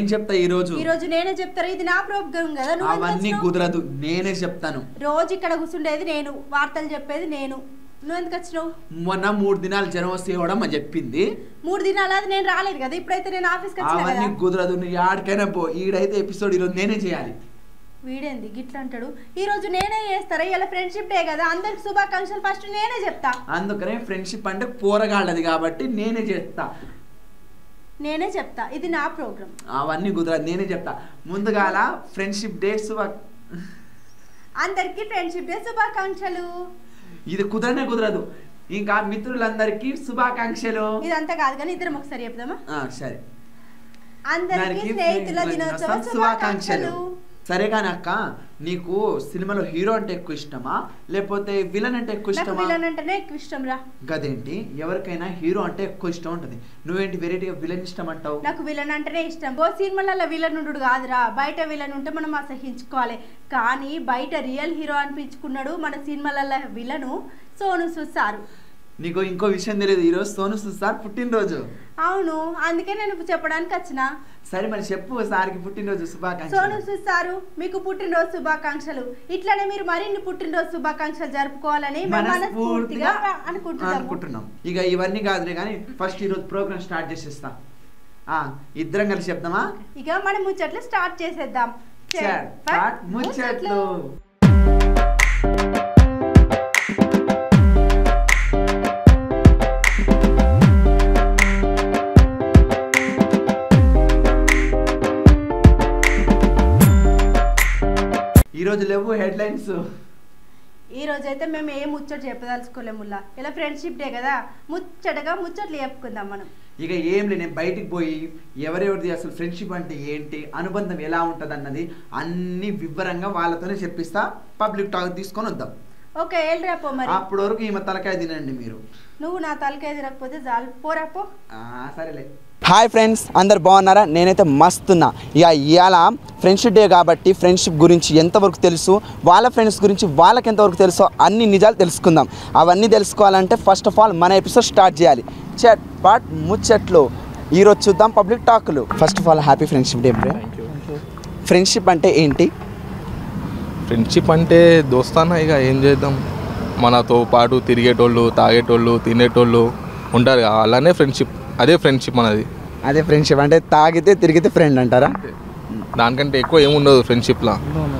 చెప్తా ఈ రోజు ఈ రోజు నేనే చెప్తారు ఇది నా ప్రోగ్రామ్ కదా నువ్వు ఎందుకు అవన్నీ వచ్చినావు? కుదరదు నేనే చెప్తాను రోజు ఇక్కడ కూర్చుండేది నేను వార్తలు చెప్పేది నేను నువ్వు ఎందుకు వచ్చినావు మొన్న మూడు దినాలు జ్వరం వస్తే కూడా మా చెప్పింది మూడు దినాలు అది నేను రాలేదు కదా ఇప్పుడైతే నేను ఆఫీస్కి వచ్చిన అవన్నీ కదా కుదరదు నువ్వు యాడికైనా పో ఈడైతే ఎపిసోడ్ ఈరోజు నేనే చేయాలి వీడేంది గిట్ల అంటాడు ఈ రోజు నేనే చేస్తారా ఇలా ఫ్రెండ్షిప్ డే కదా అందరికి శుభాకాంక్షలు ఫస్ట్ నేనే చెప్తా అందుకనే ఫ్రెండ్షిప్ అంటే పోరగాళ్ళది కాబట్టి నేనే చేస్తా నేనే చెప్తా ఇది నా ప్రోగ్రామ్ అవన్నీ కుదరదు నేనే చెప్తా ముందుగాల ఫ్రెండ్షిప్ డే శుభ అందరికి ఫ్రెండ్షిప్ డే శుభాకాంక్షలు ఇది కుదరనే కుదరదు ఇంకా మిత్రులందరికీ శుభాకాంక్షలు ఇదంతా కాదు కానీ ఇద్దరం ఒకసారి చెప్దామా ఆ, సరే అందరికి దానికి స్నేహితుల దినోత్సవ శుభాకాంక్షలు సరే కానీ అక్క నీకు సినిమాలో హీరో అంటే ఎక్కువ ఇష్టమా లేకపోతే విలన్ అంటే ఎక్కువ నాకు ఇష్టమా విలన్ అంటేనే ఎక్కువ ఇష్టం రా గదేంటి ఎవరికైనా హీరో అంటే ఎక్కువ ఇష్టం ఉంటుంది నువ్వేంటి వెరైటీగా విలన్ ఇష్టం అంటావు నాకు విలన్ అంటేనే ఇష్టం ఓ సినిమాలలో విలన్ ఉండు కాదురా బయట విలన్ ఉంటే మనం అసహించుకోవాలి కానీ బయట రియల్ హీరో అనిపించుకున్నాడు మన సినిమాలలో విలను సోను సుసారు నీకు ఇంకో విషయం తెలియదు ఈరోజు సోను సుసార్ పుట్టినరోజు అవును అందుకే నేను చెప్పడానికి వచ్చిన సరే మరి చెప్పు సార్కి పుట్టినరోజు సోను శుభాకాంక్షలు సుసారు మీకు పుట్టినరోజు శుభాకాంక్షలు ఇట్లానే మీరు మరిన్ని పుట్టినరోజు శుభాకాంక్షలు జరుపుకోవాలని మేము మనస్ఫూర్తిగా మనస్ఫూర్తిగా అనుకుంటున్నాము అనుకుంటున్నాం ఇక ఇవన్నీ కాదులే కానీ ఫస్ట్ ఈరోజు ప్రోగ్రామ్ స్టార్ట్ చేసేస్తా ఆ, ఇద్దరం కలిసి చెప్దామా ఇక మనం ముచ్చట్లు స్టార్ట్ చేసేద్దాం చాట్, పాట్, ముచ్చట్లు ఈరోజు లేవు హెడ్లైన్స్ ఈ రోజు అయితే మేము ఏ ముచ్చట చెప్పదలుచుకోలేము ముల్లా ఇలా ఫ్రెండ్షిప్ డే కదా ముచ్చటగా ముచ్చట్లు చెప్పుకుందాం మనం ఇక ఏం లే నేను బయటికి పోయి ఎవరెవరిది అసలు ఫ్రెండ్షిప్ అంటే ఏంటి అనుబంధం ఎలా ఉంటుంది అన్నది అన్ని వివరంగా వాళ్ళతోనే చెప్పిస్తా పబ్లిక్ టాక్ తీసుకొని వద్దాం ఓకే వెళ్ళరా పో మరి అప్పటి వరకు ఈమె తలకాయ తినండి మీరు నువ్వు నా తలకాయ తిరగకపోతే చాలు పోరా పో ఆ, సరేలే హాయ్ ఫ్రెండ్స్ అందరు బాగున్నారా నేనైతే మస్తున్నా ఇక ఇవాళ ఫ్రెండ్షిప్ డే కాబట్టి ఫ్రెండ్షిప్ గురించి ఎంతవరకు తెలుసు వాళ్ళ ఫ్రెండ్స్ గురించి వాళ్ళకి ఎంతవరకు తెలుసో అన్ని నిజాలు తెలుసుకుందాం అవన్నీ తెలుసుకోవాలంటే ఫస్ట్ ఆఫ్ ఆల్ మన ఎపిసోడ్ స్టార్ట్ చేయాలి చట్ పాట్ ముచ్చట్లు ఈరోజు చూద్దాం పబ్లిక్ టాక్లు first of all happy friendship day బ్రే ఫ్రెండ్షిప్ అంటే ఏంటి ఫ్రెండ్షిప్ అంటే దోస్తానా ఇక ఏం చేద్దాం మనతో పాటు తిరిగేటోళ్ళు తాగేటోళ్ళు తినేటోళ్ళు ఉంటారు కదా అలానే ఫ్రెండ్షిప్ అదే ఫ్రెండ్షిప్ మనది అదే ఫ్రెండ్షిప్ అంటే తాగితే తిరిగితే ఫ్రెండ్ అంటారా దానికంటే ఎక్కువ ఏముండదు ఫ్రెండ్షిప్లో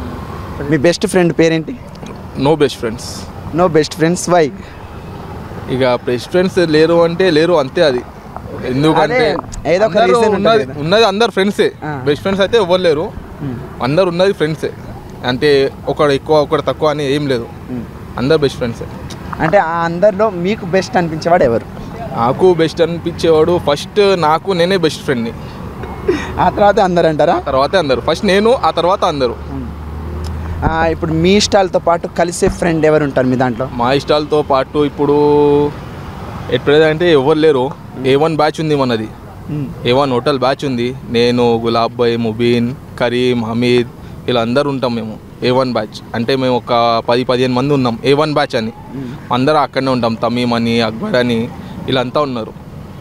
మీ బెస్ట్ ఫ్రెండ్ పేరేంటి no best friends no best friends why ఇక బెస్ట్ ఫ్రెండ్స్ లేరు అంటే లేరు అంతే అది ఎందుకంటే అదే, ఏదో ఒక అందరూ reason ఉంటుంది ఉన్నది కదా. ఉన్నది అందరు ఫ్రెండ్సే ఆ. బెస్ట్ ఫ్రెండ్స్ అయితే ఎవరు లేరు అందరు ఉన్నది ఫ్రెండ్సే అంటే ఒకడు ఎక్కువ ఒకడు తక్కువ అని ఏం లేదు అందరు బెస్ట్ ఫ్రెండ్సే అంటే ఆ అందరిలో మీకు బెస్ట్ అనిపించేవాడు ఎవరు నాకు బెస్ట్ అనిపించేవాడు ఫస్ట్ నాకు నేనే బెస్ట్ ఫ్రెండ్ని ఆ తర్వాత అందరు అంటారా తర్వాతే అందరు ఫస్ట్ నేను ఆ తర్వాత అందరూ ఆ, ఇప్పుడు మీ ఇష్టాలతో పాటు కలిసే ఫ్రెండ్ ఎవరు ఉంటారు మీ దాంట్లో మా ఇష్టాలతో పాటు ఇప్పుడు ఎప్పుడైతే ఎవరు లేరు ఏ వన్ బ్యాచ్ ఉంది మనది ఏ వన్ హోటల్ బ్యాచ్ ఉంది నేను గులాబ్ భాయ్ ముబీన్ కరీం హమీద్ ఇలా అందరు ఉంటాం మేము ఏ వన్ బ్యాచ్ అంటే మేము ఒక పది పదిహేను మంది ఉన్నాం ఏ వన్ బ్యాచ్ అని అందరూ అక్కడనే ఉంటాం తమీమ్ అని అక్బర్ అని వీళ్ళంతా ఉన్నారు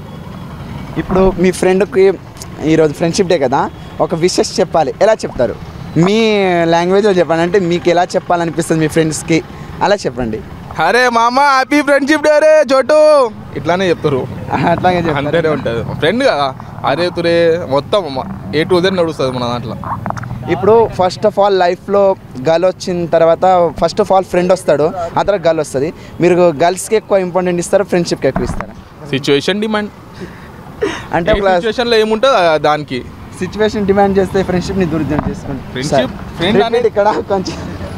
ఇప్పుడు మీ ఫ్రెండ్కి ఈరోజు ఫ్రెండ్షిప్ డే కదా ఒక విషెస్ చెప్పాలి ఎలా చెప్తారు మీ లాంగ్వేజ్లో చెప్పండి అంటే మీకు ఎలా చెప్పాలనిపిస్తుంది మీ ఫ్రెండ్స్కి అలా చెప్పండి అరే మామ హ్యాపీ ఫ్రెండ్షిప్ డే రే చోటు ఇట్లానే చెప్తారు అట్లాగే అంతేనే చెప్తారు ఉంటుంది ఫ్రెండ్ కదా అరే తురే మొత్తం ఏ టు జెడ్ నడుస్తుంది మన దాంట్లో ఇప్పుడు ఫస్ట్ ఆఫ్ ఆల్ లైఫ్లో గర్ల్ వచ్చిన తర్వాత ఫస్ట్ ఆఫ్ ఆల్ ఫ్రెండ్ వస్తాడు ఆ తర్వాత గర్ల్ వస్తుంది మీరు గర్ల్స్కి ఎక్కువ ఇంపార్టెంట్ ఇస్తారా ఫ్రెండ్షిప్కి ఎక్కువ ఇస్తారా సిచ్యువేషన్ డిమాండ్ అంటే ఒక సిచ్యువేషన్లో ఏముంటుంది ఆ దానికి సిచ్యువేషన్ డిమాండ్ చేస్తే ఫ్రెండ్షిప్ని దుర్జం చేసుకోండి Friendship, friend Repeat అనేది- ఇక్కడ కొంచెం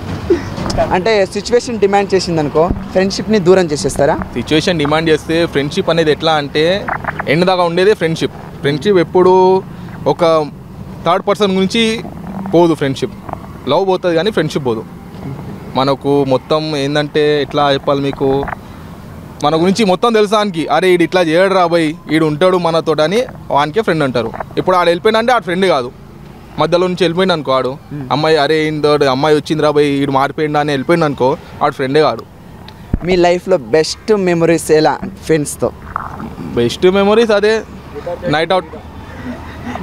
అంటే సిచ్యువేషన్ డిమాండ్ చేసింది అనుకో ఫ్రెండ్షిప్ని దూరం చేసేస్తారా సిచ్యువేషన్ డిమాండ్ చేస్తే ఫ్రెండ్షిప్ అనేది ఎట్లా అంటే ఎండ్ దాకా ఉండేదే ఫ్రెండ్షిప్ ఫ్రెండ్షిప్ ఎప్పుడు ఒక థర్డ్ పర్సన్ గురించి పోదు ఫ్రెండ్షిప్ లవ్ పోతుంది కానీ ఫ్రెండ్షిప్ పోదు మనకు మొత్తం ఏంటంటే ఎట్లా చెప్పాలి మీకు మన గురించి మొత్తం తెలుసా ఆయనకి అరే ఈడు ఇట్లా చేయడు రాబోయ్ ఈడు ఉంటాడు మనతో అని వానికే ఫ్రెండ్ అంటారు ఇప్పుడు ఆడు వెళ్ళిపోయినా అంటే ఆడు ఫ్రెండ్ కాదు మధ్యలో నుంచి వెళ్ళిపోయింది అనుకో ఆడు అమ్మాయి అరే ఏందో అమ్మాయి వచ్చింది రాబోయ్ ఈడు మారిపోయిండు అని వెళ్ళిపోయింది అనుకో ఆడు ఫ్రెండే కాదు మీ లైఫ్లో బెస్ట్ మెమరీస్ ఎలా ఫ్రెండ్స్తో బెస్ట్ మెమరీస్ అదే నైట్ అవుట్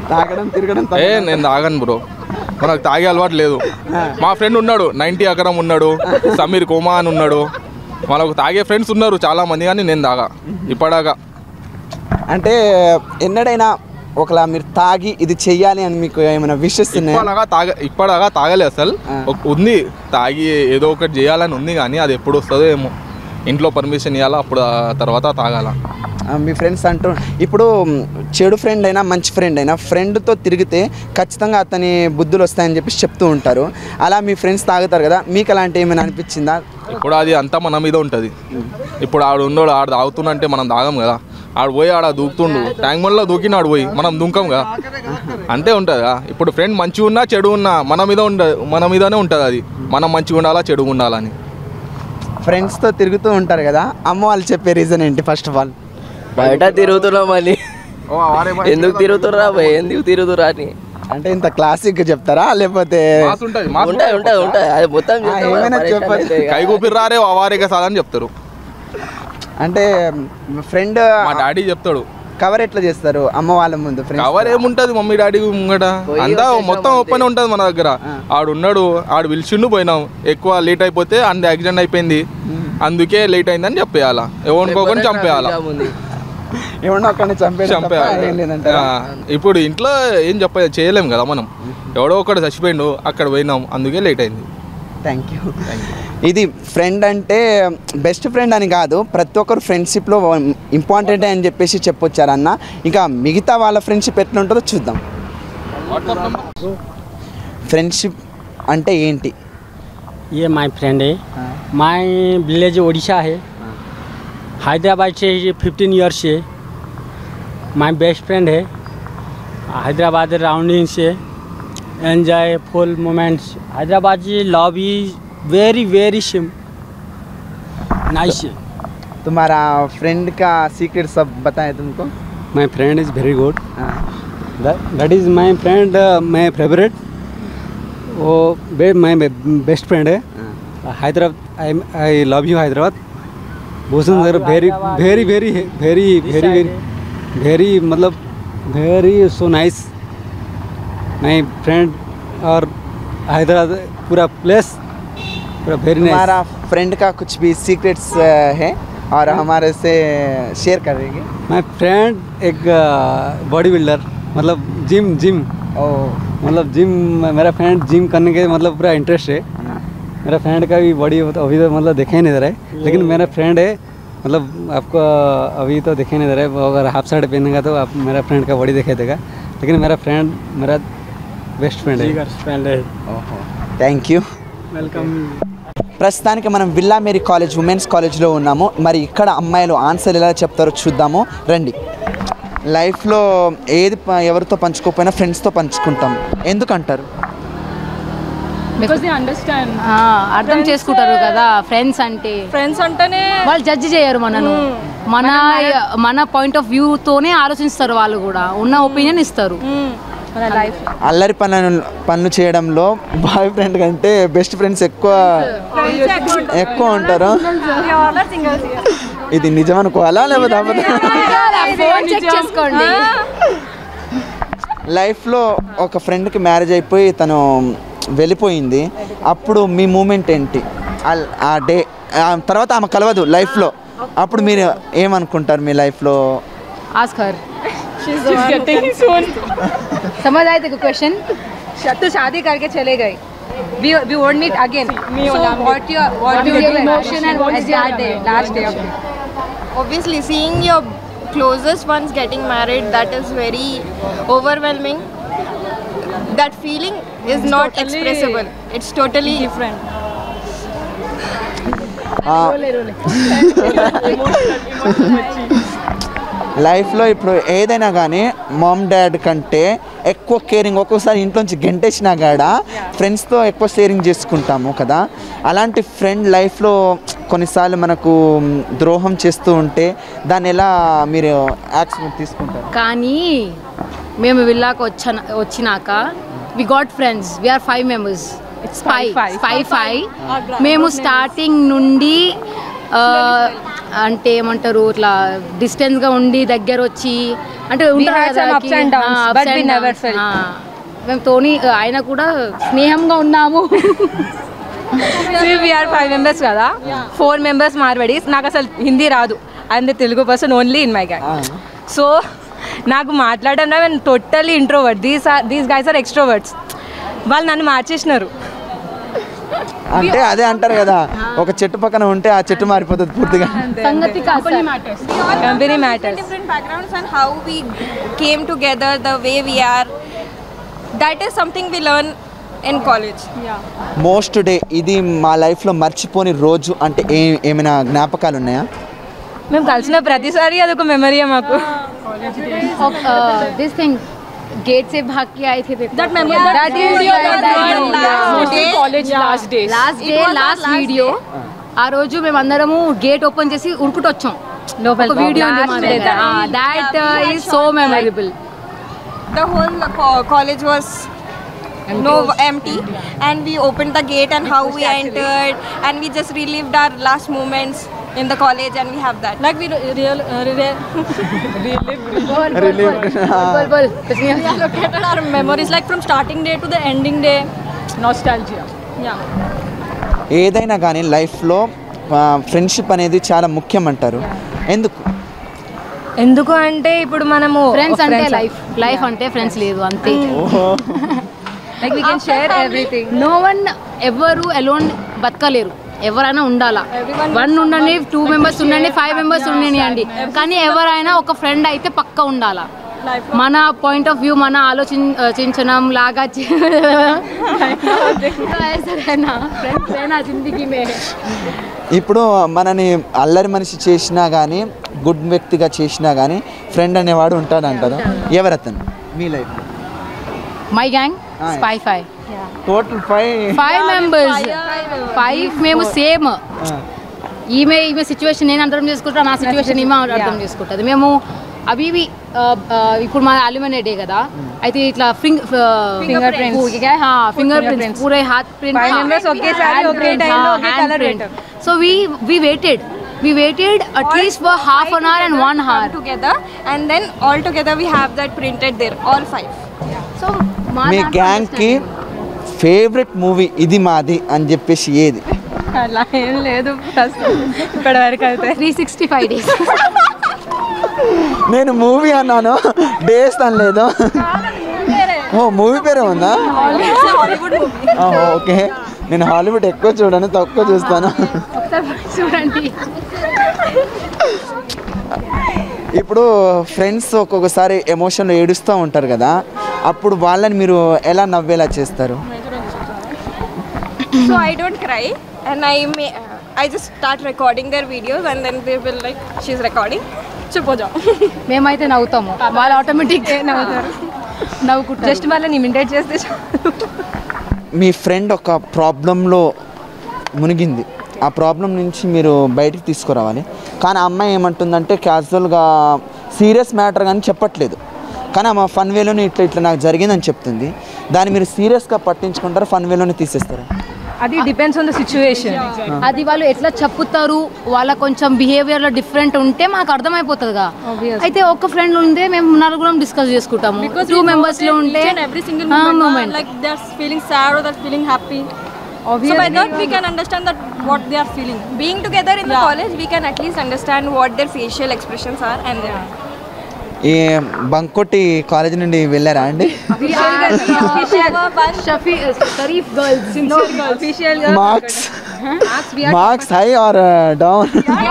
తాగడం తిరగడం తప్ప- ఏ నేను తాగను బ్రో మనకు తాగే అలవాటు లేదు మా ఫ్రెండ్ ఉన్నాడు నైన్టీ అకరం ఉన్నాడు సమీర్ కోమా అని ఉన్నాడు మనకు తాగే ఫ్రెండ్స్ ఉన్నారు చాలా మంది కానీ నేను తాగా ఇప్పటిదాకా అంటే ఎన్నడైనా ఒకలా మీరు తాగి ఇది చెయ్యాలి అని మీకు ఏమైనా విషెస్ ఉన్నాయా ఇప్పటిదాకా తాగ ఇప్పటిదాకా తాగలే అసలు ఆ. ఒక- ఉంది తాగి ఏదో ఒకటి చేయాలని ఉంది కానీ అది ఎప్పుడు వస్తుందో ఏమో ఇంట్లో పర్మిషన్ ఇవ్వాలా అప్పుడు ఆ తర్వాత తాగాల ఆ, మీ ఫ్రెండ్స్ అంటూ ఇప్పుడు మ్, చెడు ఫ్రెండ్ అయినా మంచి ఫ్రెండ్ అయినా ఫ్రెండ్తో తిరిగితే ఖచ్చితంగా అతని బుద్ధులు వస్తాయని చెప్పి చెప్తూ ఉంటారు అలా మీ ఫ్రెండ్స్ తాగుతారు కదా మీకు అలాంటి ఏమైనా అనిపించిందా ఇప్పుడు అది అంతా మన మీద ఉంటుంది ఇప్పుడు ఆడు ఉన్నోడు ఆడు తాగుతున్నంటే మనం తాగం కదా ఆడు పోయి ఆడ దూకుతుండు ట్యాంక్ బండ్లో దూకినాడు పోయి మనం దుంకం కదా అంతే ఉంటుంది కదా ఇప్పుడు ఫ్రెండ్ మంచిగా ఉన్నా చెడు ఉన్నా మన మీద ఉండ మన మీదనే ఉంటుంది అది మనం మంచిగా ఉండాలా చెడుగా ఉండాలని ఫ్రెండ్స్తో తిరుగుతూ ఉంటారు కదా అమ్మ వాళ్ళు చెప్పే రీజన్ ఏంటి ఫస్ట్ ఆఫ్ ఆల్ బయట తిరుగుతున్నాం మళ్ళీ ఎందుకు తిరుగుతుర్రా భయ్ ఎందుకు తిరుగుతురా అని అంటే ఇంత క్లాసిక్ చెప్తారా లేకపోతే మాస్ ఉంటుంది మాస్ ఉంటాయి ఉంటాయి ఉంటాయి అది మొత్తం ఆ, చెప్తే ఏమైనా పరేషాన్ చెప్పండి. అవుతాయి ఇక. కై కూపిరి రారే అవారిగా సాదని చెప్తారు అంటే ఫ్రెండ్ మా డాడీ చెప్తాడు కవర్ ఎట్లా చేస్తారు అమ్మ వాళ్ళ ముందు ఫ్రెండ్స్ కవర్ ఏముంటది మమ్మీ డాడీ ముంగట పోయి అంతా వచ్చేసాం మొత్తం అంతే. ఓపెన్ ఉంటుంది మన దగ్గర ఆడు ఉన్నాడు ఆడు పిలిచిండు పోయినాం ఎక్కువ లేట్ అయిపోతే అంత యాక్సిడెంట్ అయిపోయింది అందుకే లేట్ అయిందని చెప్పేయాలా ఎవరికోకొని చంపేయాలా ఇంకా ఉంది. ఏమన్నా ఒకరిని చంపేయడం తప్ప చంపేయాలి ఏం లేదంటారా ఆ, ఇప్పుడు ఇంట్లో ఏం చెప్ప చేయలేం కదా మనం ఎవడో ఒకడు చచ్చిపోయిండు అక్కడ పోయినాం అందుకే లేట్ అయింది థ్యాంక్ యూ ఇది ఫ్రెండ్ అంటే బెస్ట్ ఫ్రెండ్ అని కాదు ప్రతి ఒక్కరు ఫ్రెండ్షిప్లో ఇంపార్టెంట్ అని చెప్పేసి చెప్పొచ్చారన్న ఇంకా మిగతా వాళ్ళ ఫ్రెండ్షిప్ ఎట్లా ఉంటుందో చూద్దాం ఫ్రెండ్షిప్ అంటే ఏంటి ये माय फ्रेंड है माय विलेज उड़ीसा है हैदराबाद से फिफ्टीन ईयर्स से माय बेस्ट फ्रेंड है हैदराबाद राउंडिंग से एंजॉय फुल मोमेंट्स हैदराबाद की लव इज वेरी वेरी सिम नाइस तुम्हारा फ्रेंड का सीक्रेट सब बताए तुमको my friend is very good हाँ। That is my friend my favourite वो बे माय बेस्ट फ्रेंड है Hyderabad I I love you Hyderabad Bhushan sir very very very very very very very मतलब very so nice my friend और हैदराबाद पूरा place पूरा very nice तुम्हारा friend का कुछ भी सीक्रेट्स है और हमारे से शेयर करेंगे माय फ्रेंड एक बॉडी बिल्डर मतलब जिम जिम ओ मतलब जिम मेरा फ्रेंड जिम करने के मतलब पूरा इंटरेस्ट है मेरा फ्रेंड का भी बॉडी अभी तो मतलब देखा ही नहीं दे रहा है लेकिन मेरा फ्रेंड है मतलब आपको अभी तो देखा ही नहीं दे रहा है वो अगर हाफ शर्ट पहनेगा तो आप मेरा फ्रेंड का बॉडी दिखाई देगा लेकिन मेरा फ्रेंड मेरा बेस्ट फ्रेंड है फ्रेंड है థ్యాంక్ యూ वेलकम ప్రస్తుతానికి మనం విల్లా మేరీ కాలేజ్ ఉమెన్స్ కాలేజ్లో ఉన్నాము మరి ఇక్కడ అమ్మాయిలు ఆన్సర్ ఎలా చెప్తారో చూద్దాము రండి లైఫ్లో ఏది ప- ఎవరితో పంచుకోకపోయినా ఫ్రెండ్స్తో పంచుకుంటాం ఎందుకంటారు బికాస్ దే అండర్స్టాండ్ ఆ, అర్థం చేసుకుంటారు కదా ఫ్రెండ్స్ అంటే ఫ్రెండ్స్ అంటేనే వాళ్ళు జడ్జి చేయరు మనను మన మన పాయింట్ ఆఫ్ వ్యూతోనే ఆలోచిస్తారు వాళ్ళు కూడా ఉన్న ఒపీనియన్ ఇస్తారు మ్మ్, మన లైఫ్ అల్లరి పనులు పనులు చేయడంలో బాయ్ ఫ్రెండ్ కంటే బెస్ట్ ఫ్రెండ్స్ ఎక్కువ ఎక్కువ ఉంటారు ఇది నిజం అనుకోవాలా లేకపోతే అబద్ధం? ఫోన్ చెక్ చేసుకోండి లైఫ్లో ఒక ఫ్రెండ్కి మ్యారేజ్ అయిపోయి తను వెళ్ళిపోయింది అప్పుడు మీ మూమెంట్ ఏంటి ఆ- ఆ డే ఆ తర్వాత ఆమె కలవదు లైఫ్లో అప్పుడు మీరు ఏమనుకుంటారు మీ లైఫ్లో ask her She's getting soon. समझ आए थे क्वेश्चन तो शादी करके चले गए we we won't meet again so what your what What your is your emotion emotion and and at that day last day of it obviously seeing your closest ones getting married that is very overwhelming that feeling is not totally expressible it's totally Different. లైఫ్లో ఇప్పుడు ఏదైనా కానీ mom dad కంటే ఎక్కువ caring ఒక్కోసారి ఇంట్లోంచి గెంటేసినా కాడ ఫ్రెండ్స్తో ఎక్కువ షేరింగ్ చేసుకుంటాము కదా అలాంటి ఫ్రెండ్ లైఫ్లో కొన్నిసార్లు మనకు ద్రోహం చేస్తూ ఉంటే దాన్ని ఎలా మీరు యాక్షన్ తీసుకుంటారు కానీ మేము విల్లాకు వచ్చా వచ్చినాక we got friends we are five members it's five five. Five five మేము స్టార్టింగ్ నుండి అంటే ఏమంటారు ఇట్లా డిస్టెన్స్ గా ఉండి దగ్గర వచ్చి అంటే ఉంటారు had కదా some ups కి- and downs, ఆ, ups but we and never downs. felt. ఆ, మేము తోని ఆయన కూడా స్నేహంగా ఉన్నాము వీఆర్ ఫైవ్ మెంబర్స్ కదా ఫోర్ మెంబర్స్ మార్వడీస్ నాకు అసలు హిందీ రాదు and Telugu person only in my gang so నాకు మాట్లాడడం నేను totally introvert these are these guys are extroverts వాళ్ళు నన్ను మార్చేసినారు అంటే అదే అంటారు కదా ఒక చెట్టు పక్కన ఉంటే ఆ చెట్టు మారిపోతుంది పూర్తిగా సంగతి Company matters. Company matters different backgrounds and how we came together the way we are that is something we learn in college most day ఇది మా లైఫ్లో మర్చిపోని రోజు అంటే ఏ ఏమైనా జ్ఞాపకాలు ఉన్నాయా మేము కలిసిన ప్రతిసారి అదొక మెమరీ మాకు దిస్ థింగ్ गेट से भाग के आए थे That memory, that, That is- video that- was that our is- last Mostly day. college last days. Last day last video ఆ రోజు మేము అందరము గేట్ ఓపెన్ చేసి ఉరుకుట వచ్చాం లోపల ఒక వీడియో ఉంది మా దగ్గర that is so memorable the whole co- college was no empty and we opened the gate and how we entered and we just relived our last moments in the college and we have that Like we re- real, uh, re- re- बोल बोल कुछ नहीं we located our memories like from starting day to the ending day. Nostalgia. Yeah. ఏదైనా కానీ లైఫ్లో friendship అనేది చాలా ముఖ్యం అంటారు ఎందుకు ఎందుకు అంటే ఇప్పుడు మనము ఫ్రెండ్స్ అంటే లైఫ్ లైఫ్ అంటే ఫ్రెండ్స్ లేదు అంతే like we can share everything no one ఎవరు అలోన్ బతకలేరు ఎవరైనా ఉండాలా వన్ ఉండండి టూ మెంబర్స్ ఉండండి ఫైవ్ మెంబర్స్ ఉండండి కానీ ఎవరైనా ఒక ఫ్రెండ్ అయితే పక్క ఉండాలా మన పాయింట్ ఆఫ్ వ్యూ మన ఆలోచించడం లాగా జిందగీ మే ఇప్పుడు మనని అల్లరి మనిషి చేసినా కానీ గుడ్ వ్యక్తిగా చేసినా కానీ ఫ్రెండ్ అనేవాడు ఉంటాడు అంటారు ఎవరతను మీ life my gang Ah, spy five total five five members five మేము సేమ్ ఈమె ఈమె సిచ్యువేషన్ నేను అర్థం చేసుకుంటా నా సిచ్యువేషన్ ఈమె అర్థం చేసుకుంటుంది మేము అవి ఇవి ఆ, ఆ, ఇప్పుడు మా అల్యూమినియం డే కదా అయితే ఇట్లా ఫింగ్ Finger prints. ఫింగర్ ప్రింట్స్ పూరే హాత్ ప్రింట్ Five members ఒకేసారి ఒకే time లో ఒకే colour పెట్టాం. So we we waited we waited at least for half an hour and one hour together and then all together we have that printed there all five so మీ గ్యాంగ్కి favourite movie ఇది మాది అని చెప్పేసి ఏది అలా ఏం లేదు ప్రస్తుతం ఇప్పటి వరకు అయితే త్రీ సిక్స్టీ ఫైవ్ డేస్ నేను మూవీ అన్నాను డేస్ అనలేదు ఓ మూవీ పేరే ఉందా ఆహా, ఓకే నేను హాలీవుడ్ ఎక్కువ చూడను తక్కువ చూస్తాను ఒకసారి చూడండి ఇప్పుడు ఫ్రెండ్స్ ఒక్కొక్కసారి ఎమోషన్లో ఏడుస్తూ ఉంటారు కదా అప్పుడు వాళ్ళని మీరు ఎలా నవ్వేలా చేస్తారు so i don't cry and i may i just start recording their videos and then they will like she's recording chupo మేమైతే నవ్వుతాము వాళ్ళు ఆటోమేటిక్ నవ్వుతారు నవ్వుకుంటారు జస్ట్ వాళ్ళని ఇమిటేట్ చేస్తే మీ ఫ్రెండ్ ఒక ప్రాబ్లంలో మునిగింది ఆ ప్రాబ్లం నుంచి మీరు బయటికి తీసుకురావాలి కానీ ఆ అమ్మాయి ఏమంటుందంటే క్యాజువల్గా సీరియస్ మ్యాటర్ కానీ చెప్పట్లేదు కానీ ఆమె ఫన్ వేలోనే ఇట్లా ఇట్లా నాకు జరిగిందని చెప్తుంది దాన్ని మీరు సీరియస్గా పట్టించుకుంటారా ఫన్ వేలోనే తీసేస్తారా అది డిపెండ్స్ ఆన్ ద సిచ్యువేషన్ అది వాళ్ళు ఎట్లా చెప్పుతారు వాళ్ళ కొంచెం బిహేవియర్ లో డిఫరెంట్ ఉంటే మాకు అర్థమైపోతుందిగా అయితే ఒక ఫ్రెండ్ ఉంటే మేము నలుగురం డిస్కస్ చేసుకుంటాము Because two we members noted లో ఉంటే each and every single ఆ, moment, moment. like they're feeling sad or they're feeling happy. So by that we can understand that what they are feeling. being together in the Yeah. college we can at least understand what their facial expressions are and then ఈ బంకొట్టి college నుండి వెళ్ళారా అండి Shafi Sharif girls official marks marks high or down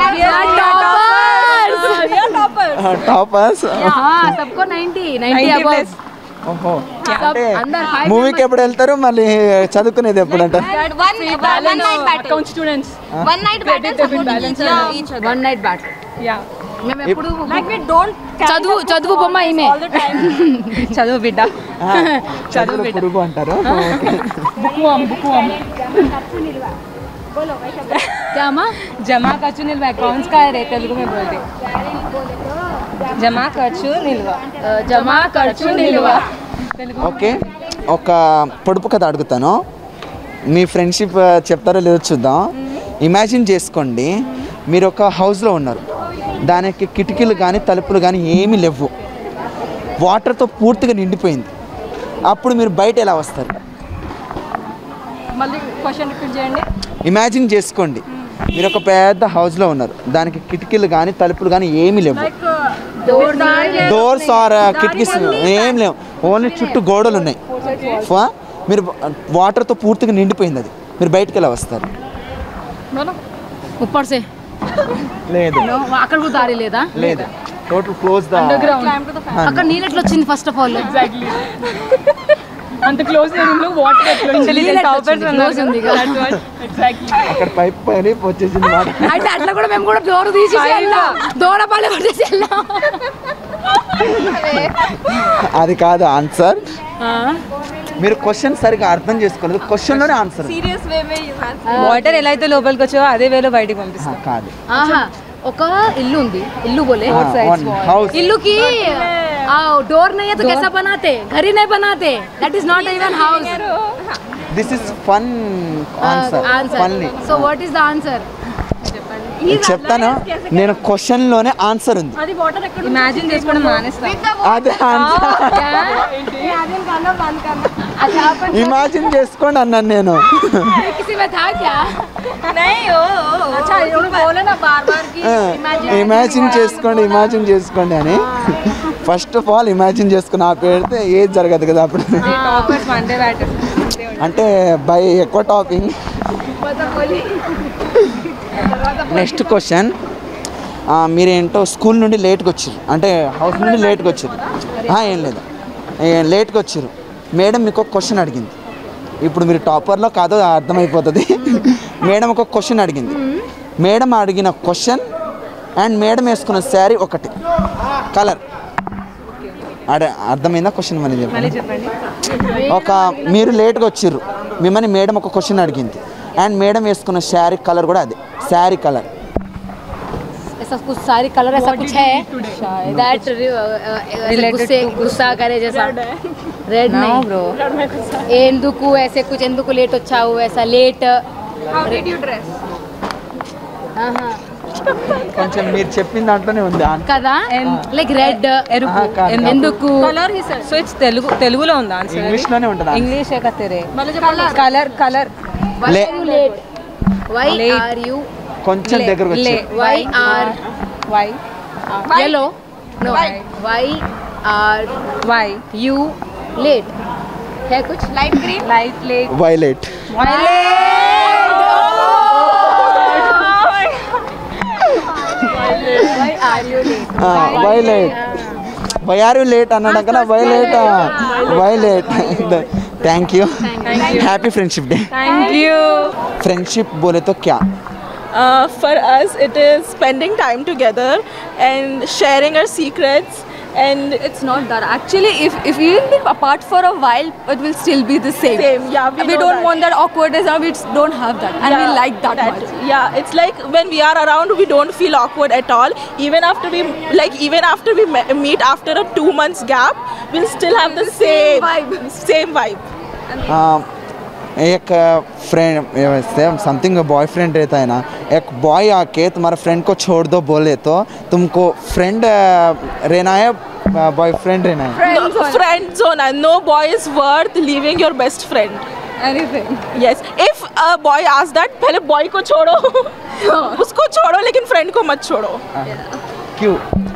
toppers सबको 90 90 above ఓహో सब అంటే अंदर five మూవీకి ఎప్పుడు వెళ్తారు మళ్ళీ చదువుకునేది ఎప్పుడు అంటారు that one, one, one night battle Account students. one night battle supporting each, uh, each other one night bat Yeah. మేము ఎప్పుడు Like we don't carry చదువు the చదువు book బొమ్మ always ఈమె all the time. చదువు బిడ్డ చదువు పురుగు అంటారు bookworm, bookworm. क्या अम्मा జమా ఖర్చు నిల్వ అకౌంట్స్ का रे तेलुगु में बोलते జమా ఖర్చు నిల్వ జమా ఖర్చు నిల్వ ఓకే ఒక పొడుపు కథ అడుగుతాను మీ ఫ్రెండ్షిప్ చెప్తారో లేదో చూద్దాం ఇమాజిన్ చేసుకోండి మీరు ఒక హౌస్లో ఉన్నారు దానికి కిటికీలు కానీ తలుపులు కానీ ఏమీ లేవు వాటర్తో పూర్తిగా నిండిపోయింది అప్పుడు మీరు బయట ఎలా వస్తారు మళ్ళీ క్వశ్చన్ రిపీట్ చేయండి ఇమాజిన్ చేసుకోండి మీరు ఒక పెద్ద హౌస్లో ఉన్నారు దానికి కిటికీలు కానీ తలుపులు కానీ ఏమీ లేవు డోర్స్ ఆర్ కిటికీస్ ఏం లేవు ఓన్లీ చుట్టూ గోడలు ఉన్నాయి ఫా- మీరు వాటర్తో పూర్తిగా నిండిపోయింది అది మీరు బయటకు ఎలా వస్తారు ఉప్పర్ సే లేదు No, అక్కడ కూడా దారి లేదా లేదు టోటల్ క్లోజ్ ద అక్కడ నీళ్ళు ఎట్లా వచ్చింది ఫస్ట్ ఆఫ్ ఆల్ అంత క్లోజ్ వాటర్ Close ఉంది కదా. అక్కడ పైప్ పని వచ్చేసింది వాటర్ అయితే అట్లా కూడా మేము కూడా డోర్ తీసి వెళ్ళాం దూడ పళ్ళు కొట్టేసి వెళ్ళాం అది కాదు ఆన్సర్ మీరు క్వశ్చన్ సరిగా అర్థం చేసుకోలేదు క్వశ్చన్లోనే ఆన్సర్ Serious way में you answer. వాటర్ ఎలా అయితే లోపలికి వచ్చో అదే వేలో బయటికి పంపిస్తాం కాదు ఆహా ఒక ఇల్లు ఉంది ఇల్లు बोले హౌస్ इल्लू की डोर नहीं है तो कैसा बनाते घर ही नहीं बनाते that is not even house this is fun answer answer funny so what is the answer చెప్తాను నేను క్వశ్చన్లోనే ఆన్సర్ ఉంది అది వాటర్ ఎక్కడ ఇమాజిన్ చేసుకోవడం మానేస్తాం అదే ఆన్సర్ ఇమాజిన్ చేసుకోండి అన్నాను నేను किसी में था क्या नहीं हो अच्छा उन्होंने बोला ना बार बार की ఇమాజిన్ చేసుకోండి ఇమాజిన్ చేసుకోండి అని ఫస్ట్ ఆఫ్ ఆల్ ఇమాజిన్ చేసుకుని ఆ పెడితే ఏది జరగదు కదా అప్పుడు టాపర్స్ మండే బ్యాటర్ అంటే బై ఎక్కువ టాపింగ్ నెక్స్ట్ క్వశ్చన్ మీరేంటో స్కూల్ నుండి లేట్గా వచ్చారు అంటే హౌస్ నుండి లేట్గా వచ్చారు ఆ, ఏం లేదు ఏ- లేట్గా వచ్చారు మేడం మీకు ఒక క్వశ్చన్ అడిగింది ఇప్పుడు మీరు టాపర్లో కాదో అర్థమైపోతుంది మేడం ఒక క్వశ్చన్ అడిగింది మేడం అడిగిన క్వశ్చన్ అండ్ మేడం వేసుకున్న శారీ ఒకటి కలర్ అడ అర్థమైందా క్వశ్చన్ మళ్ళీ చెప్పండి చెప్పండి ఒక మీరు లేట్గా వచ్చిర్రు మిమ్మల్ని మేడం ఒక క్వశ్చన్ అడిగింది అండ్ మేడం వేసుకున్న శారీ కలర్ కూడా అదే శారీ కలర్ ऐसा कुछ सारी कलर ऐसा कुछ है दैट गुस्से गुस्सा करे जैसा रेड No, नहीं bro. ఎందుకు ऐसे कुछ ఎందుకు లేట్ వచ్చావు ऐसा late How did you dress? కొంచెం మీరు చెప్పిన దాంట్లోనే ఉంది answer. కదా లైక్ రెడ్ ఎరుపు ఆహా, కాదు. ఎందుకు? ఎందుకు कलर ही सर సో ఇట్స్ తెలుగు తెలుగులో ఉంది ఆన్సర్ ఇంగ్లీష్ లోనే ఉంటుంది answer. ఇంగ్లీష్ కత్తేరే मतलब जब కలర్ కలర్ వై లే- you late why Late. Are you కొంచెం దగ్గరకు వచ్చి లే why are why yellow no why are why you late है कुछ Light green? Light late violet why are you late violet why are you late అన్నాడు కదా violet violet thank you happy friendship day thank you friendship बोले तो क्या Uh, for us, it is spending time together and sharing our secrets. And It's not that. Actually, if if we will be apart for a while, it will still be the same. Same, yeah, we know don't that. want that awkwardness. and We don't have that, and we Yeah, like that, much. Yeah, it's like when we are around, we don't feel awkward at all. Even after we like, even after we me- meet after a two months gap, we'll still have the, same vibe. Same vibe. आ, एक friend something boyfriend रहता है ना एक boy आके तुम्हारे friend को छोड़ दो बोले तो तुमको फ्रेंड रहना है बॉयफ्रेंड रहना है No, friend zone. and No boy is worth leaving your best friend. Anything. Yes. If a boy asks that, पहले boy को छोड़ो. उसको छोड़ो लेकिन friend को मत छोड़ो. क्यों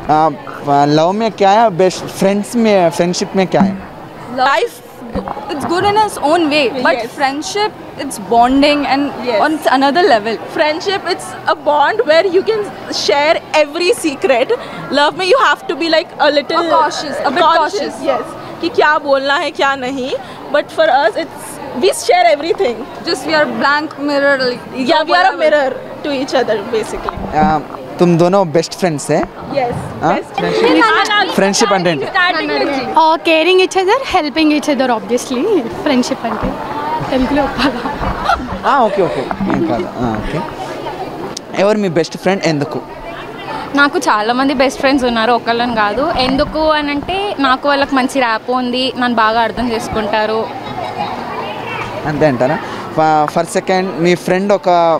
लव में क्या है बेस्ट फ्रेंड्स में फ्रेंडशिप में क्या है Life It's good in its own way, but Yes. friendship, it's bonding and Yes. on another level. friendship it's a bond where you can share every secret love में you have to be like a little Or cautious, a bit cautious. yes कि क्या बोलना है क्या नहीं but for us it's we share everything Just we are blank mirror. Like, yeah we are a whatever. mirror to each other basically आ, तुम दोनों best friends है yes हाँ? best ఫ్రెండ్షిప్ అంటే ఏంటి? Caring each other helping each other obviously friendship అంటే తెలుగులో ఒప్పాలా ఆ, ఓకే ఓకే ఏం కాదు ఆ, ఓకే ఎవరు మీ బెస్ట్ ఫ్రెండ్ ఎందుకు నాకు చాలా మంది బెస్ట్ ఫ్రెండ్స్ ఉన్నారు ఒకళ్ళని కాదు ఎందుకు అని అంటే నాకు వాళ్ళకి మంచి ర్యాప్ ఉంది నన్ను బాగా అర్థం చేసుకుంటారు అంతే అంటారా ఫర్ సెకండ్ మీ ఫ్రెండ్ ఒక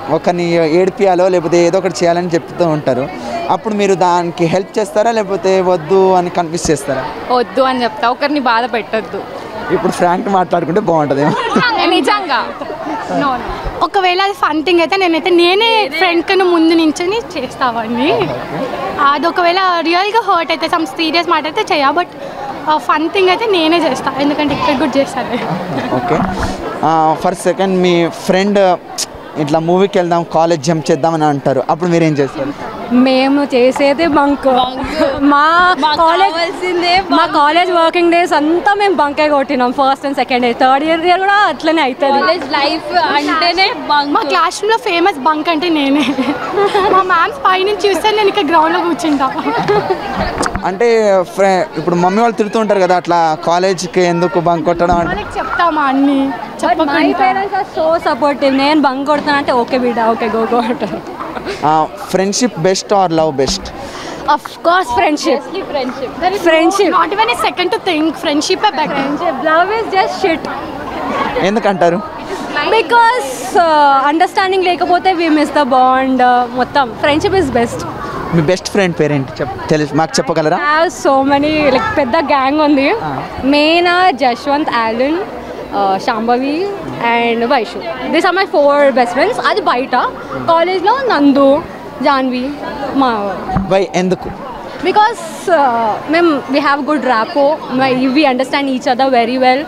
ఒకరిని ఏడిపియాలో లేకపోతే ఏదో ఒకటి చేయాలని చెప్తూ ఉంటారు అప్పుడు మీరు దానికి హెల్ప్ చేస్తారా లేకపోతే వద్దు అని కన్ఫ్యూజ్ చేస్తారా వద్దు అని చెప్తా ఒకరిని బాధ పెట్టద్దు ఇప్పుడు ఫ్రాంక్ మాట్లాడుకుంటే బాగుంటుంది నిజంగా ఒకవేళ అది ఫన్ థింగ్ అయితే నేనైతే నేనే ఫ్రెండ్ కన్నా ముందు నించొని చేస్తావండి అది ఒకవేళ రియల్గా హర్ట్ అయితే సమ్ సీరియస్ మాట అయితే చేయ బట్ ఫన్ థింగ్ అయితే నేనే చేస్తా ఎందుకంటే ఇక్కడ కూడా చేస్తాను ఓకే ఫర్ సెకండ్ మీ ఫ్రెండ్ ఇట్లా మూవీకి వెళ్దాం కాలేజ్ జంప్ చేద్దామని అంటారు అప్పుడు మీరు ఏం చేస్తారు మేము చేసేదే బంక్ మా కాలేజ్ మా కాలేజ్ వర్కింగ్ డేస్ అంతా మేము బంకే కొట్టినాం first and second year third year year కూడా అట్లనే అవుతుంది కాలేజ్ లైఫ్ అంటేనే బంక్ మా క్లాస్ రూమ్లో ఫేమస్ బంక్ అంటే నేనే మా మ్యామ్స్ పైనుంచి చూస్తే నేను ఇక్కడ గ్రౌండ్లో కూర్చుంటా అంటే ఫ్రె ఇప్పుడు మమ్మీ వాళ్ళు తిడుతూ ఉంటారు కదా అట్లా కాలేజ్కి ఎందుకు బంక్ కొట్టడం అంటే వాళ్ళకి చెప్తామా అన్ని మై చెప్పకుండా పేరెంట్స్ ఆర్ సో సపోర్టివ్ నేను బంక్ కొడతాను అంటే ఓకే బిడ్డ ఓకే గో గో అంటారు friendship best or love best of course friendship friendship Friendship. Not even a second to think friendship better friendship love is just shit ఎందుకంటారు because understanding లేకపోతే we miss the bond మొత్తం friendship is best మీ best friend పేరేంటి చెప్ తెలుసు మాకు చెప్పగలరా have so many like పెద్ద గ్యాంగ్ ఉంది main Jaswanth Alan Shambhavi and Vaishu these are my four best friends అది బయట కాలేజ్లో నందు జాన్వి మా వై ఎందుకు బికాస్ మేము we have good rapport we understand each other very well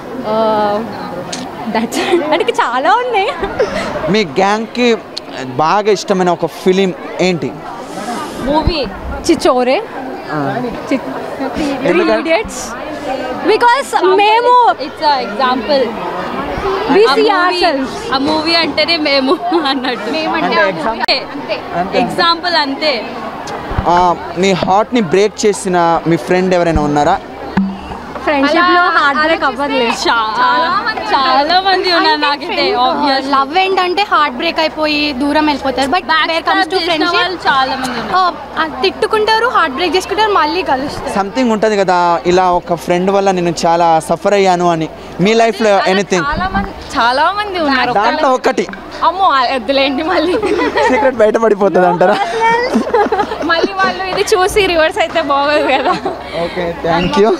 that's అంటే చాలా ఉన్నాయి మీ గ్యాంగ్కి బాగా ఇష్టమైన ఒక ఫిలిం ఏంటి మూవీ చిచోరే ఎందుకంటే- ఇడియట్స్ బికాస్ మేము it's example We see ourselves. ఆ మూవీ అంటేనే మేము అన్నట్టు అంటే example- అంతే అంతే. ఎగ్జాంపుల్ అంతే ఆ, మీ హార్ట్ని బ్రేక్ చేసిన మీ ఫ్రెండ్ ఎవరైనా ఉన్నారా ఫ్రెండ్షిప్ లో హార్ట్ బ్రేక్ అవ్వట్లేదు చాలా మంది ఉన్నారు నాకైతే obvious. లవ్ ఏంటంటే హార్ట్ బ్రేక్ అయిపోయి దూరం వెళ్ళిపోతారు బట్ వేర్ కమ్స్ టు చేసిన వాళ్ళు చాలా మంది ఫ్రెండ్షిప్ తిట్టుకుంటారు హార్ట్ బ్రేక్ చేసుకుంటారు మళ్ళీ కలుస్తారు సంథింగ్ ఉంటుంది కదా ఇలా ఒక ఫ్రెండ్ వల్ల నేను చాలా సఫర్ అయ్యాను అని మీ లైఫ్లో ఎనీథింగ్ చాలా మంది చాలా మంది ఉన్నారు దాంట్లో ఒకటి అమ్మో వద్దులేండి మళ్ళీ సీక్రెట్ బయటపడిపోతుంది అంటారా మళ్ళీ వాళ్ళు ఇది చూసి రివర్స్ అయితే బాగోదు కదా okay thank you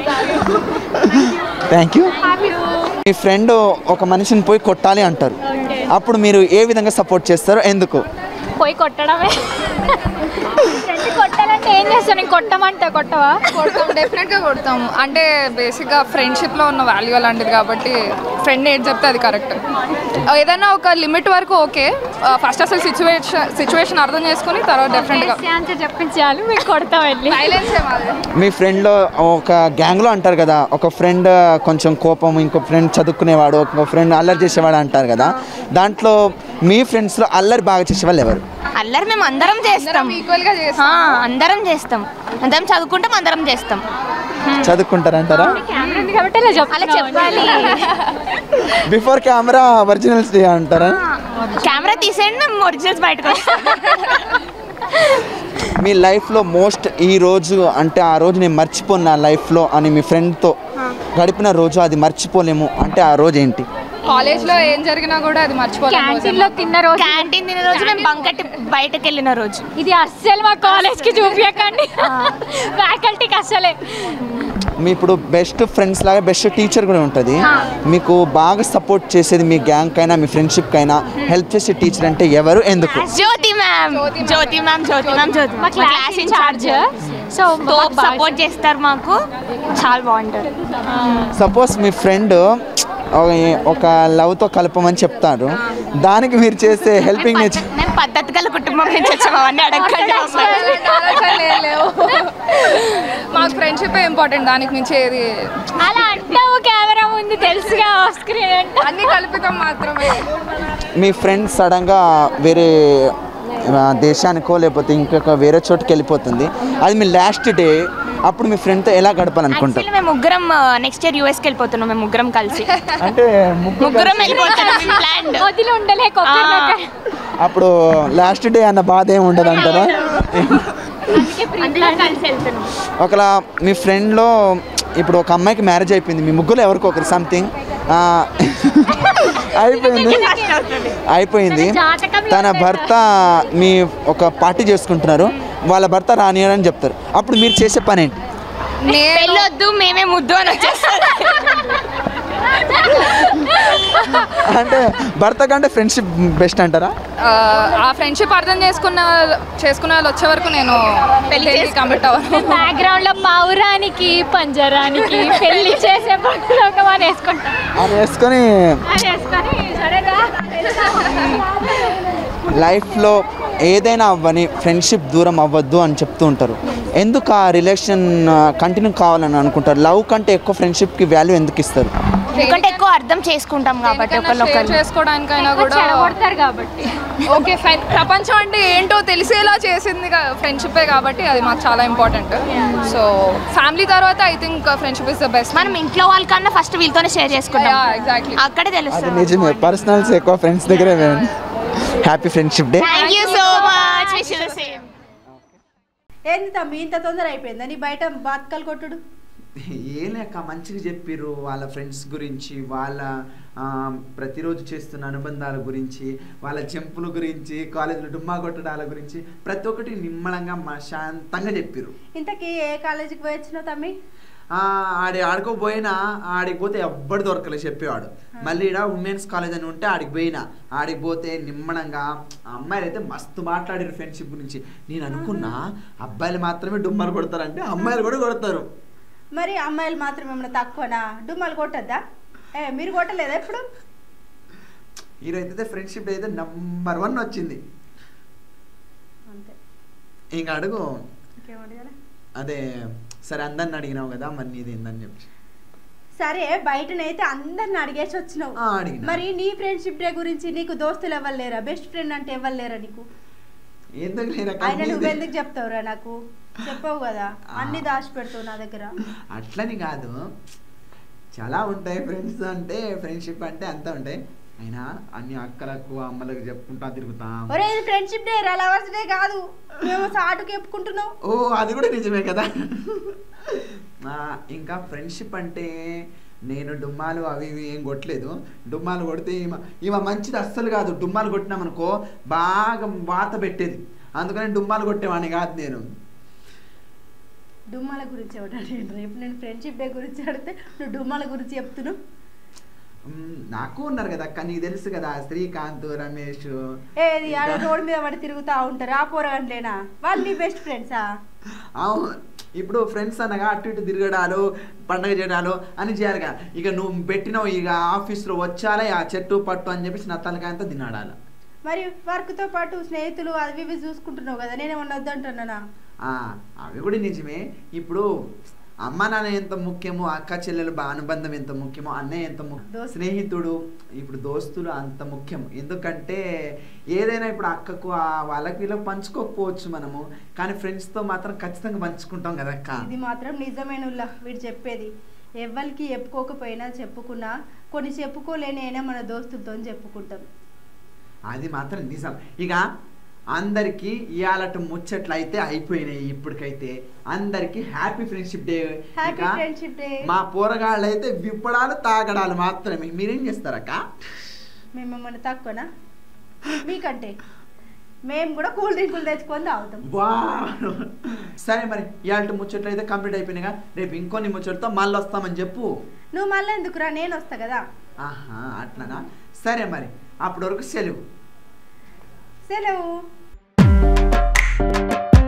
thank you మీ ఫ్రెండ్ ఒక మనిషిని పోయి కొట్టాలి అంటారు అప్పుడు మీరు ఏ విధంగా సపోర్ట్ చేస్తారు ఎందుకు పోయి కొట్టడమే కొట్టాలంటే ఏం చేస్తాను నేను కొట్టమంటే కొట్టవా కొడతాం డెఫినెట్గా కొడతాము అంటే బేసిక్గా ఫ్రెండ్షిప్లో ఉన్న వాల్యూ అలాంటిది కాబట్టి ఫ్రెండ్ ఏం చెప్తే అది కరెక్ట్ ఏదైనా ఒక లిమిట్ వరకు ఓకే ఫస్ట్ అసలు సిచ్యువేషన్ సిచ్యువేషన్ అర్థం చేసుకుని తర్వాత డెఫినెట్గా చెప్పించాలి మీకు కొడతాం వెళ్ళి మీ ఫ్రెండ్లో ఒక గ్యాంగ్లో అంటారు కదా ఒక ఫ్రెండ్ కొంచెం కోపం ఇంకో ఫ్రెండ్ చదువుకునేవాడు ఒక ఫ్రెండ్ అల్లరి చేసేవాడు అంటారు కదా దాంట్లో మీ ఫ్రెండ్స్లో అల్లరి బాగా చేసేవాళ్ళు ఎవరు అల్లరి మేము అందరం చేస్తాం ఈక్వల్గా ఆ, అందరం చేస్తాం అందరం చదువుకుంటాం అందరం చేస్తాం చదువుకుంటారంటారా అలా చెప్పాలి బిఫోర్ కెమెరా ఒరిజినల్స్ అంటారా కెమెరా తీసేయండి మేము ఒరిజినల్స్ బయటకు వస్తాం మీ లైఫ్లో మోస్ట్ ఈ రోజు అంటే ఆ రోజు నేను మర్చిపోను నా లైఫ్లో అని మీ ఫ్రెండ్తో గడిపిన రోజు అది మర్చిపోలేము అంటే ఆ రోజు ఏంటి కాలేజ్లో ఏం జరిగినా కూడా అది మర్చిపోలేము క్యాంటీన్ లో తిన్న రోజు క్యాంటీన్ తిన్న రోజు మేము బంకట్టి బయటకు వెళ్ళిన రోజు ఇది అస్సలు మా కాలేజ్ కి చూపించకండి ఫ్యాకల్టీకి అస్సలే మీ ఇప్పుడు బెస్ట్ ఫ్రెండ్స్ లాగా బెస్ట్ టీచర్ కూడా ఉంటుంది మీకు బాగా సపోర్ట్ చేసేది మీ గ్యాంగ్ అయినా మీ ఫ్రెండ్షిప్ అయినా హెల్ప్ చేసే టీచర్ అంటే ఎవరు ఎందుకు Jyothi ma'am Jyothi ma'am Jyothi ma'am Jyothi మా క్లాస్ ఇన్ఛార్జ్ సో సపోర్ట్ చేస్తారు మాకు చాలా బాగుంటారు సపోజ్ మీ ఫ్రెండ్ ఒక లవ్తో కలపమని చెప్తారు దానికి మీరు చేసే హెల్పింగ్ నేచర్ మేము పద్ధతి గల కుటుంబం నుంచి వచ్చాము అవన్నీ అడగండి మాకు ఫ్రెండ్షిప్ ఇంపార్టెంట్ దానికి మించి ఏది అలా అంటావు కెమెరా ముందు తెలుసుగా స్క్రీన్ అన్ని కల్పితం మాత్రమే మీ ఫ్రెండ్ సడన్గా వేరే ఆ, దేశానికో లేకపోతే ఇంకొక వేరే చోటుకి వెళ్ళిపోతుంది అది మీ లాస్ట్ డే అప్పుడు మీ ఫ్రెండ్తో ఎలా గడపాలనుకుంటారు Actually, మేము ముగ్గురం నెక్స్ట్ ఇయర్ యూఎస్కి వెళ్ళిపోతున్నాం మేము ముగ్గురం కలిసి అంటే ముగ్గురం వెళ్ళిపోతున్నాం ప్లాన్ వదిలి ఉండలేక అప్పుడు లాస్ట్ డే అన్న బాధ ఏమి ఉండదు అంటారా కలిసి వెళ్తున్నాం ఒకలా మీ ఫ్రెండ్లో ఇప్పుడు ఒక అమ్మాయికి మ్యారేజ్ అయిపోయింది మీ ముగ్గురు ఎవరికొకరు సంథింగ్ అయిపోయింది అయిపోయింది తన భర్త మీ ఒక పార్టీ చేసుకుంటున్నారు వాళ్ళ భర్త రానియడని చెప్తారు అప్పుడు మీరు చేసే పని ఏంటి పెళ్ళొద్దు మేమే ముద్దు అని వచ్చేస్తారు అంటే భర్త కంటే ఫ్రెండ్షిప్ బెస్ట్ అంటారా ఆ, ఆ ఫ్రెండ్షిప్ అర్థం చేసుకున్న చేసుకున్న వాళ్ళు వచ్చే వరకు నేను పెళ్లి కమిట్ అవ్వను బ్యాక్గ్రౌండ్ లో పావురానికి పంజరానికి పెళ్లి చేసే పక్కన ఒక వారు వేసుకుంటాం అది వేసుకొని అది వేసుకొని సరేనా లైఫ్లో ఏదైనా అవ్వని ఫ్రెండ్షిప్ దూరం అవ్వద్దు అని చెప్తూ ఉంటారు ఎందుకు ఆ రిలేషన్ కంటిన్యూ కావాలని అనుకుంటారు లవ్ కంటే ఎక్కువ ఫ్రెండ్షిప్కి వాల్యూ ఎందుకు ఇస్తారు ఎందుకంటే ఎక్కువ అర్థం చేసుకుంటాం కాబట్టి షేర్ ఒకళ్ళొకళ్ళు చేసుకోవడానికైనా ఎక్కువ కూడా చెడగొడతారు కాబట్టి ఓకే ఫైన్ ప్రపంచం అంటే ఏంటో తెలిసేలా చేసింది ఫ్రెండ్షిప్పే కాబట్టి అది మాకు చాలా ఇంపార్టెంట్ సో ఫ్యామిలీ తర్వాత I think friendship is the best మనం ఇంట్లో వాళ్ళకన్నా ఫస్ట్ వీళ్ళతోనే షేర్ చేసుకుంటాం ఎగ్జాక్ట్లీ అక్కడే అది తెలుస్తుంది నిజమే పర్సనల్స్ ఎక్కువ ఫ్రెండ్స్ దగ్గరే happy friendship day thank you so much wish you same ఏంది తమ్మి ఇంత తొందర అయిపోయిందా నీ బయట బాత్కలు కొట్టుడు ఏం లేక మంచిగా చెప్పిర్రు వాళ్ళ ఫ్రెండ్స్ గురించి వాళ్ళ ఆ, ప్రతిరోజు చేస్తున్న అనుబంధాల గురించి వాళ్ళ చెంపుల గురించి కాలేజీలో డుమ్మా కొట్టడాల గురించి ప్రతి ఒక్కటి నిమ్మలంగా మా శాంతంగా చెప్పిర్రు ఇంతకీ ఏ కాలేజీకి పోయి వచ్చినావు తమ్మి ఆ, ఆడి ఆడుకోపోయినా ఆడికి పోతే ఎవ్వడు దొరకలే చెప్పేవాడు మళ్ళీ ఈడ ఉమెన్స్ కాలేజ్ అని ఉంటే ఆడికి పోయినా ఆడికి పోతే నిమ్మడంగా ఆ అమ్మాయిలు అయితే మస్తు మాట్లాడారు ఫ్రెండ్షిప్ గురించి నేను అనుకున్నా అబ్బాయిలు మాత్రమే డుమ్మలు కొడతారంటే అమ్మాయిలు కూడా కొడతారు మరి అమ్మాయిలు మాత్రం ఏమైనా తక్కువనా డుమ్మలు కొట్టద్దా ఏ మీరు కొట్టలేదా ఎప్పుడు ఈరోజైతే ఫ్రెండ్షిప్ అయితే నంబర్ వన్ వచ్చింది అంతే ఇంకా అడుగు ఇంకేం అడగాలి అదే సరే అందరిని అడిగినావు కదా మరి నీది ఏందని చెప్పి సరే బయటనైతే అందరిని అడిగేసి వచ్చినావు ఆ, అడిగినా. మరి నీ ఫ్రెండ్షిప్ డే గురించి నీకు దోస్తులు ఎవరు లేరా బెస్ట్ ఫ్రెండ్ అంటే ఎవరు లేరా నీకు ఎందుకు లేరా ఆయన కన్నీది? నువ్వెందుకు చెప్తావురా నాకు చెప్పవు కదా అన్ని దాచి పెడతావు నా దగ్గర అట్లని కాదు చాలా ఉంటాయి ఫ్రెండ్స్ అంటే ఫ్రెండ్షిప్ అంటే అంతా ఉంటాయి అయినా అన్ని అక్కలకు అమ్మలకు చెప్పుకుంటా తిరుగుతాం ఒరే ఇది ఫ్రెండ్షిప్ డే రా లవర్స్ డే కాదు మేము సాటుకు చెప్పుకుంటున్నాం ఓ అది కూడా నిజమే కదా ఆ, ఇంకా ఫ్రెండ్షిప్ అంటే నేను డుమ్మాలు అవి ఇవి ఏం కొట్టలేదు డుమ్మాలు కొడితే ఈమె ఈమె మంచిది అస్సలు కాదు డుమ్మాలు కొట్టినామనుకో బాగా వాత పెట్టేది అందుకని డుమ్మాలు కొట్టేవాడిని కాదు నేను డుమ్మాల గురించి ఎవరంటే రేపు నేను ఫ్రెండ్షిప్ డే గురించి అడిగితే నువ్వు డుమ్మాల గురించి చెప్తున్నావు మ్, నాకు ఉన్నారు కదా అక్క నీకు తెలుసు కదా శ్రీకాంత్ రమేష్ ఏది ఆడ రోడ్ మీద పడి తిరుగుతా ఉంటారు ఆ పోరగంటలేనా వాళ్ళు నీ బెస్ట్ ఫ్రెండ్సా అవును ఇప్పుడు ఫ్రెండ్స్ అనగా అటు ఇటు తిరగడాలు పండగ చేయడాలు అని చేయాలిగా ఇక నువ్వు పెట్టినావు ఇక ఆఫీస్లో వచ్చాలే ఆ చెట్టు పట్టు అని చెప్పేసి నా తలకాయంతా తినాడాలి మరి వర్క్తో పాటు స్నేహితులు అవి ఇవి చూసుకుంటున్నావు కదా నేనేమన్నా వద్దంటున్నానా ఆ, అవి కూడా నిజమే ఇప్పుడు అమ్మ నాన్న ఎంత ముఖ్యమో అక్క చెల్లెలు బా అనుబంధం ఎంత ముఖ్యమో అన్నయ్య ఎంత ముఖ్యం స్నేహితుడు ఇప్పుడు దోస్తులు అంత ముఖ్యం ఎందుకంటే ఏదైనా ఇప్పుడు అక్కకు ఆ వాళ్ళకి వీళ్ళకి పంచుకోకపోవచ్చు మనము కానీ ఫ్రెండ్స్తో మాత్రం ఖచ్చితంగా పంచుకుంటాం కదా అక్క ఇది మాత్రం నిజమేనుల్లా వీడు చెప్పేది ఎవరికి చెప్పుకోకపోయినా చెప్పుకున్నా కొన్ని చెప్పుకోలేని అయినా మన దోస్తులతో చెప్పుకుంటాం అది మాత్రం నిజం ఇక అందరికీ ఇవాళ ముచ్చట్లు అయితే అయిపోయినాయి ఇప్పటికైతే అందరికీ happy friendship day happy friendship day మా పోరగాళ్ళు అయితే విప్పడాలు తాగడాలు మాత్రమే మీరేం చేస్తారక్క మేము ఏమన్నా తక్కువనా మీకంటే మేము కూడా కూల్ డ్రింకులు తెచ్చుకొని తాగుతాం వా సరే మరి ఇవాళ ముచ్చట్లు అయితే కంప్లీట్ అయిపోయినాయిగా రేపు ఇంకొన్ని ముచ్చట్లతో మళ్ళీ వస్తామని చెప్పు నువ్వు మళ్ళీ ఎందుకురా నేను వస్తా కదా ఆహా అట్లనా సరే మరి అప్పటి వరకు సెలవు సెలవు